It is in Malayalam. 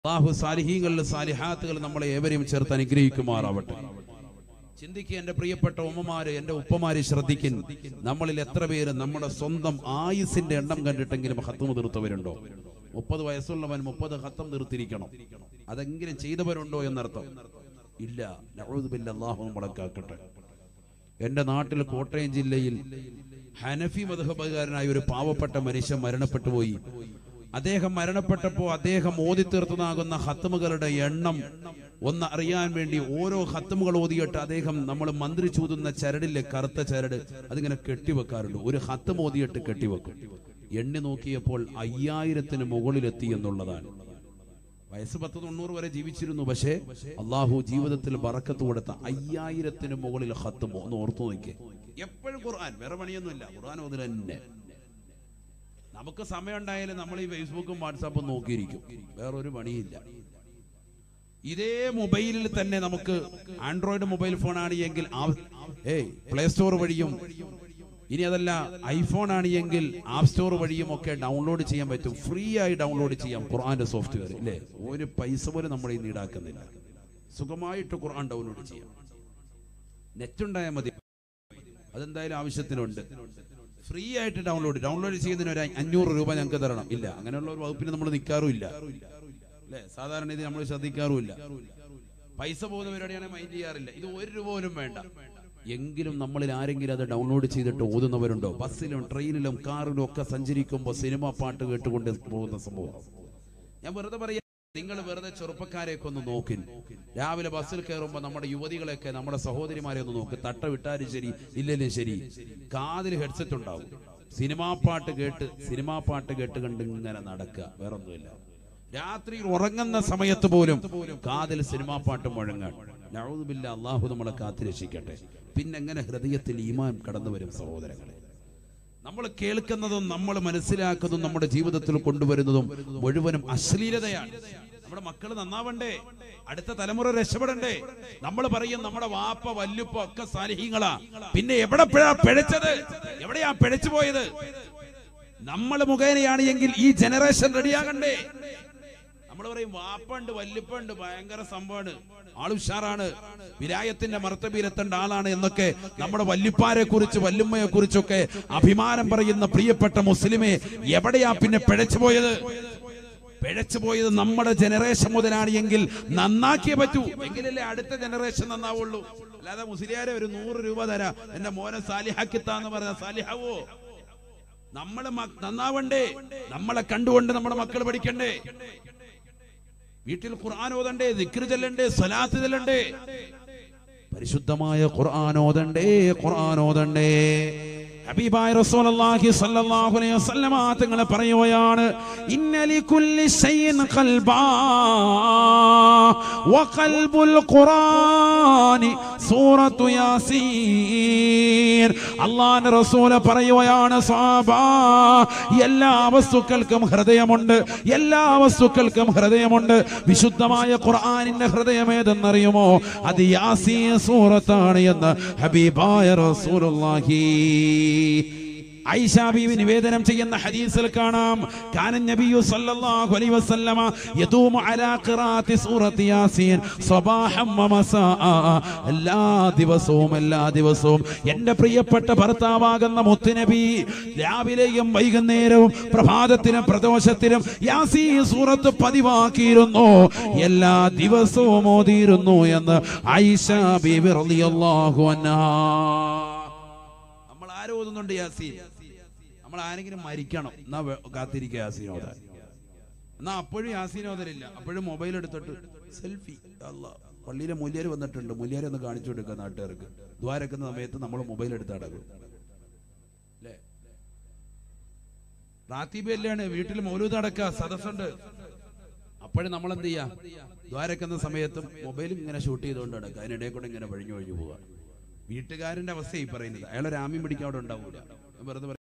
അള്ളാഹു സാലിഹീങ്ങളിൽ സാലിഹാത്തുകൾ നമ്മളെ ഏവരെയും ചേർത്ത് അനുഗ്രഹിക്കുമാറാവട്ടെ ചിന്തിക്കുക എന്റെ പ്രിയപ്പെട്ട ഉമ്മമാര് എന്റെ ഉപ്പമാര് ശ്രദ്ധിക്കും നമ്മളിൽ എത്ര പേര് നമ്മുടെ സ്വന്തം ആയുസിന്റെ എണ്ണം കണ്ടിട്ടെങ്കിലും ഹത്തം തീർത്തവരുണ്ടോ മുപ്പത് വയസ്സുള്ളവൻ മുപ്പത് ഹത്തം തീർത്തിരിക്കണം അതെങ്കിലും ചെയ്തവരുണ്ടോ എന്നർത്ഥം ഇല്ല നഊദുബില്ല അള്ളാഹു നമ്മളെ കാക്കട്ടെ എന്റെ നാട്ടിൽ കോട്ടയം ജില്ലയിൽ ഹനഫി മധുഹബകാരനായ ഒരു പാവപ്പെട്ട മനുഷ്യൻ മരണപ്പെട്ടു പോയി അദ്ദേഹം മരണപ്പെട്ടപ്പോൾ അദ്ദേഹം ഓതി തീർത്തതാകുന്ന ഹത്തമുകളുടെ എണ്ണം ഒന്ന് അറിയാൻ വേണ്ടി ഓരോ ഹത്തമുകൾ ഓതിയിട്ട് അദ്ദേഹം നമ്മൾ മന്ത്രി ചൂതുന്ന ചരടിലെ കറുത്ത ചരട് അതിങ്ങനെ കെട്ടിവെക്കാറുണ്ട് ഒരു ഹത്തം ഓതിയിട്ട് കെട്ടിവെക്കും എണ്ണി നോക്കിയപ്പോൾ അയ്യായിരത്തിന് മുകളിലെത്തി എന്നുള്ളതാണ് വയസ്സ് പത്ത് തൊണ്ണൂറ് വരെ ജീവിച്ചിരുന്നു പക്ഷേ അള്ളാഹു ജീവിതത്തിൽ ബറക്കത്ത് കൊടുത്ത അയ്യായിരത്തിന് മുകളിൽ ഹത്തുമോ ഒന്ന് ഓർത്തു നോക്കിയേ എപ്പോഴും ഖുർആൻ വേറെ പണിയൊന്നുമില്ല ഖുർആൻ ഓതിൽ തന്നെ നമുക്ക് സമയം ഉണ്ടായാലും നമ്മൾ ഈ ഫേസ്ബുക്കും വാട്സാപ്പും നോക്കിയിരിക്കും വേറൊരു പണിയില്ല ഇതേ മൊബൈലിൽ തന്നെ നമുക്ക് ആൻഡ്രോയിഡ് മൊബൈൽ ഫോൺ ആണ് എങ്കിൽ ഏയ് പ്ലേ സ്റ്റോർ വഴിയും ഇനി അതല്ല ഐഫോൺ ആണ് എങ്കിൽ ആപ്പ് സ്റ്റോർ വഴിയും ഒക്കെ ഡൗൺലോഡ് ചെയ്യാൻ പറ്റും ഫ്രീ ആയി ഡൗൺലോഡ് ചെയ്യാം ഖുർആന്റെ സോഫ്റ്റ്വെയർ ഇല്ലേ ഒരു പൈസ പോലും നമ്മൾ ഇന്ന് ഈടാക്കുന്നില്ല സുഖമായിട്ട് ഖുർആൻ ഡൗൺലോഡ് ചെയ്യാം നെറ്റ് ഉണ്ടായാൽ മതി അതെന്തായാലും ആവശ്യത്തിനുണ്ട് ഫ്രീ ആയിട്ട് ഡൗൺലോഡ് ഡൗൺലോഡ് ചെയ്യുന്നതിന് ഒരു അഞ്ഞൂറ് രൂപ ഞങ്ങൾക്ക് തരണം ഇല്ല അങ്ങനെയുള്ള ഒരു വകുപ്പിന് നമ്മൾ നിൽക്കാറുമില്ല അല്ലേ സാധാരണ ഇത് നമ്മൾ ശ്രദ്ധിക്കാറുമില്ല പൈസ പോകുന്ന പരിപാടിയാണെങ്കിൽ മൈൻഡ് ചെയ്യാറില്ല ഇത് ഒരു രൂപ പോലും വേണ്ട എങ്കിലും നമ്മളിൽ ആരെങ്കിലും അത് ഡൗൺലോഡ് ചെയ്തിട്ട് ഓതുന്നവരുണ്ടോ ബസ്സിലും ട്രെയിനിലും കാറിലും ഒക്കെ സഞ്ചരിക്കുമ്പോൾ സിനിമ പാട്ട് കേട്ടുകൊണ്ട് പോകുന്ന സംഭവം ഞാൻ വെറുതെ പറയാം നിങ്ങൾ വെറുതെ ചെറുപ്പക്കാരെയൊക്കെ ഒന്ന് നോക്കി രാവിലെ ബസ്സിൽ കയറുമ്പോൾ നമ്മുടെ യുവതികളെയൊക്കെ നമ്മുടെ സഹോദരിമാരെ ഒന്ന് നോക്ക് തട്ട വിട്ടാലും ശരി ഇല്ലെങ്കിലും ശരി കാതിൽ ഹെഡ്സെറ്റ് ഉണ്ടാവും സിനിമാ പാട്ട് കേട്ട് സിനിമാ പാട്ട് കേട്ട് കണ്ട് ഇങ്ങനെ നടക്കുക വേറൊന്നുമില്ല രാത്രി ഉറങ്ങുന്ന സമയത്ത് പോലും കാതിൽ സിനിമാ പാട്ട് മുഴങ്ങാൻ നഴുതുമില്ല അള്ളാഹു നമ്മളെ കാത്തിരക്ഷിക്കട്ടെ പിന്നെ എങ്ങനെ ഹൃദയത്തിൽ ഈമാൻ കടന്നു വരും സഹോദരങ്ങളെ നമ്മൾ കേൾക്കുന്നതും നമ്മൾ മനസ്സിലാക്കുന്നതും നമ്മുടെ ജീവിതത്തിൽ കൊണ്ടുവരുന്നതും മുഴുവനും അശ്ലീലതയാണ് നമ്മുടെ മക്കൾ നന്നാവണ്ടേ അടുത്ത തലമുറ രക്ഷപ്പെടണ്ടേ നമ്മൾ പറയും നമ്മുടെ വാപ്പ വല്ലുപ്പ ഒക്കെ സാലിഹ്യങ്ങളാ പിന്നെ എവിടെ പിഴ- പിഴച്ചത് എവിടെയാ പിഴച്ചു പോയത് നമ്മൾ മുഖേനയാണ് എങ്കിൽ ഈ ജനറേഷൻ റെഡിയാകണ്ടേ നമ്മൾ പറയും വാപ്പുണ്ട് വല്ലുപ്പുണ്ട് ഭയങ്കര സംഭവമാണ് ആൾ ഉഷാറാണ് വിലായത്തിന്റെ മർത്തബീലെത്തേണ്ട ആളാണ് എന്നൊക്കെ നമ്മുടെ വല്ലുപ്പാരെ കുറിച്ച് വല്ലുമ്മയെ കുറിച്ചൊക്കെ അഭിമാനം പറയുന്ന പ്രിയപ്പെട്ട മുസ്ലിമെ എവിടെയാ പിന്നെ പിഴച്ചു പോയത് പിഴച്ചു പോയത് നമ്മുടെ ജനറേഷൻ മുതലാണ് എങ്കിൽ നന്നാക്കിയേ പറ്റൂ എങ്കിലല്ലേ അടുത്ത ജനറേഷൻ നന്നാവുള്ളൂ അല്ലാതെ മുസ്ലിയാരെ ഒരു നൂറ് രൂപ തരാ എന്റെ മോനെ സാലിഹാക്കിത്താന്ന് പറഞ്ഞ സാലിഹാവോ നമ്മള് മ- നന്നാവണ്ടേ നമ്മളെ കണ്ടുകൊണ്ട് നമ്മുടെ മക്കൾ പഠിക്കണ്ടേ വീട്ടിൽ ഖുർആൻ ഓതണ്ടേ ദിക്ർ ചെല്ലണ്ടേ സ്വലാത്ത് ചെല്ലണ്ടേ പരിശുദ്ധമായ ഖുർആൻ ഓതണ്ടേ ഖുർആൻ ഓതണ്ടേ ഹബീബായ റസൂലുള്ളാഹി സ്വല്ലല്ലാഹു അലൈഹി വസല്ലമ തങ്ങൾ പറയുകയാണ് ഇന്നലി കുല്ലി ഷൈഇൻ ഖൽബാ വഖൽബുൽ ഖുർആനി സൂറത്തു യാസീൻ അള്ളാഹുവിന്റെ റസൂൽ പറയുകയാണ് സ്വഹാബാ എല്ലാ വസ്തുക്കൾക്കും ഹൃദയമുണ്ട് എല്ലാ വസ്തുക്കൾക്കും ഹൃദയമുണ്ട് വിശുദ്ധമായ ഖുർആനിന്റെ ഹൃദയം ഏതെന്നറിയുമോ അത് യാസീൻ സൂറത്താണ് എന്ന് ഹബീബായ റസൂലുള്ളാഹി ഐഷ ബീവി നിവേദനം ചെയ്യുന്ന ഹദീസിൽ കാണാം കാനൻ നബിയു സല്ലല്ലാഹു അലൈഹി വസല്ലമ യദൂമു അലാ ഖിറാഅത്തി സൂറത്തി യാസീൻ സ്വബാഹം വമസാഅ എല്ലാ ദിവസവും എല്ലാ ദിവസവും എൻ്റെ പ്രിയപ്പെട്ട ഭർത്താവാകുന്ന മുത്തുനബി രാവിലെയും വൈകുന്നേരവും പ്രഭാതത്തിലും പ്രദോഷത്തിലും യാസീൻ സൂറത്ത് പതിവാക്കിയിരുന്നു എല്ലാ ദിവസവും ഓതിയിരുന്നു എന്ന് ഐഷ ബീവി റളിയല്ലാഹു അൻഹാ നമ്മൾ ആരും ഓതുന്നുണ്ട് യാസീൻ നമ്മൾ ആരെങ്കിലും മരിക്കണം എന്നാ വേ- കാത്തിരിക്കുക യാസീൻ ഓതാൻ എന്നാ അപ്പോഴും യാസീൻ ഓതലില്ല അപ്പോഴും മൊബൈൽ എടുത്തിട്ട് സെൽഫി അല്ല പള്ളിയിലെ മൂല്യര് വന്നിട്ടുണ്ട് മൂല്യരെ ഒന്ന് കാണിച്ചു കൊടുക്കുക നാട്ടുകാർക്ക് ദ്വാരക്കുന്ന സമയത്ത് നമ്മൾ മൊബൈൽ എടുത്ത് നടക്കും അല്ലേ റാത്തീബല്ലാണ് വീട്ടിൽ മൗലൂദ് അടക്കുക സദസ്സുണ്ട് അപ്പോഴും നമ്മൾ എന്ത് ചെയ്യാ ദ്വാരക്കുന്ന സമയത്തും മൊബൈലും ഇങ്ങനെ ഷൂട്ട് ചെയ്തുകൊണ്ട് നടക്കുക അതിനിടയിൽ കൂടെ ഇങ്ങനെ വഴിഞ്ഞു വഴിഞ്ഞു പോവുക വീട്ടുകാരന്റെ അവസ്ഥ ഈ പറയുന്നത് അയാളെ രാമ്യം പിടിക്കാൻ അവിടെ ഉണ്ടാവൂല ഞാൻ വെറുതെ പറ-